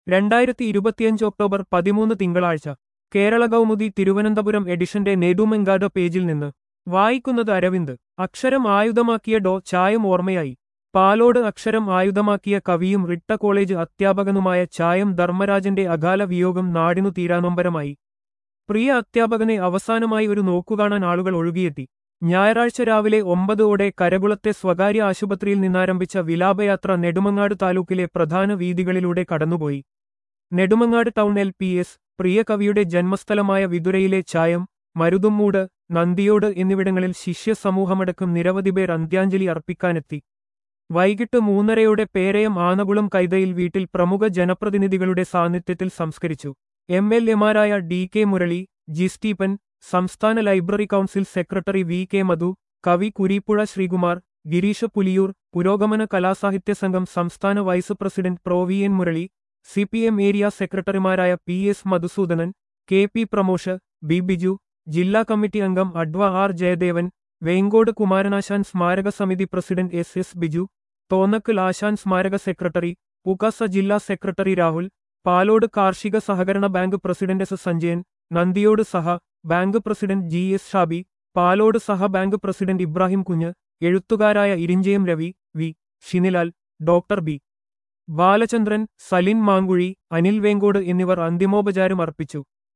രണ്ടായിരത്തി ഇരുപത്തിയഞ്ച് ഒക്ടോബർ പതിമൂന്ന് തിങ്കളാഴ്ച കേരള കൗമുദി തിരുവനന്തപുരം എഡിഷന്റെ നെടുമെങ്കാട് പേജിൽ നിന്ന് വായിക്കുന്നത് അരവിന്ദ് അക്ഷരം ആയുധമാക്കിയ ഡോ ചായം ഓർമ്മയായി പാലോട് അക്ഷരം ആയുധമാക്കിയ കവിയും റിട്ട കോളേജ് അധ്യാപകനുമായ ചായം ധർമ്മരാജന്റെ അകാല വിയോഗം നാടിനു തീരാനൊമ്പരമായി പ്രിയ അധ്യാപകനെ അവസാനമായി ഒരു നോക്കുകാണാൻ ആളുകൾ ഒഴുകിയെത്തി ഞായറാഴ്ച രാവിലെ ഒമ്പതോടെ കരകുളത്തെ സ്വകാര്യ ആശുപത്രിയിൽ നിന്നാരംഭിച്ച വിലാപയാത്ര നെടുമങ്ങാട് താലൂക്കിലെ പ്രധാന വീതികളിലൂടെ കടന്നുപോയി Nedumangad town L P S പ്രിയ കവിയുടെ ജന്മസ്ഥലമായ വിതുരയിലെ ചായം മരുതുമ്മൂട് നന്ദിയോട് എന്നിവിടങ്ങളിൽ ശിഷ്യസമൂഹമടക്കം നിരവധി പേർ അന്ത്യാഞ്ജലി അർപ്പിക്കാനെത്തി വൈകിട്ട് മൂന്നരയോടെ പേരയം ആനകുളം കൈതയിൽ വീട്ടിൽ പ്രമുഖ ജനപ്രതിനിധികളുടെ സാന്നിധ്യത്തിൽ സംസ്കരിച്ചു എം എൽ എമാരായ D K Murali G Stephen സംസ്ഥാന library council secretary V K Madhu കവി കുരീപ്പുഴ ശ്രീകുമാർ ഗിരീഷ പുലിയൂർ പുരോഗമന കലാസാഹിത്യ സംഘം സംസ്ഥാന vice president pro V N Murali C P M area സെക്രട്ടറിമാരായ P S Madhusoodanan K P Pramosh B Biju ജില്ലാ കമ്മിറ്റി അംഗം അഡ്വ ആർ ജയദേവൻ വേങ്കോട് കുമാരനാശാൻ സ്മാരക സമിതി president S S Biju Thonnakkal Asan സ്മാരക സെക്രട്ടറി പുകസ ജില്ലാ സെക്രട്ടറി രാഹുൽ പാലോട് കാർഷിക സഹകരണ bank president S Sanjayan Nandiyode സഹ bank president G S Shabi Palode സഹ ബാങ്ക് പ്രസിഡന്റ് ഇബ്രാഹിം കുഞ്ഞ് എഴുത്തുകാരായ Irinchayam Ravi V Shinilal doctor B Balachandran Salin Mankuzhi Anil Venkode എന്നിവർ അന്തിമോപചാരം അർപ്പിച്ചു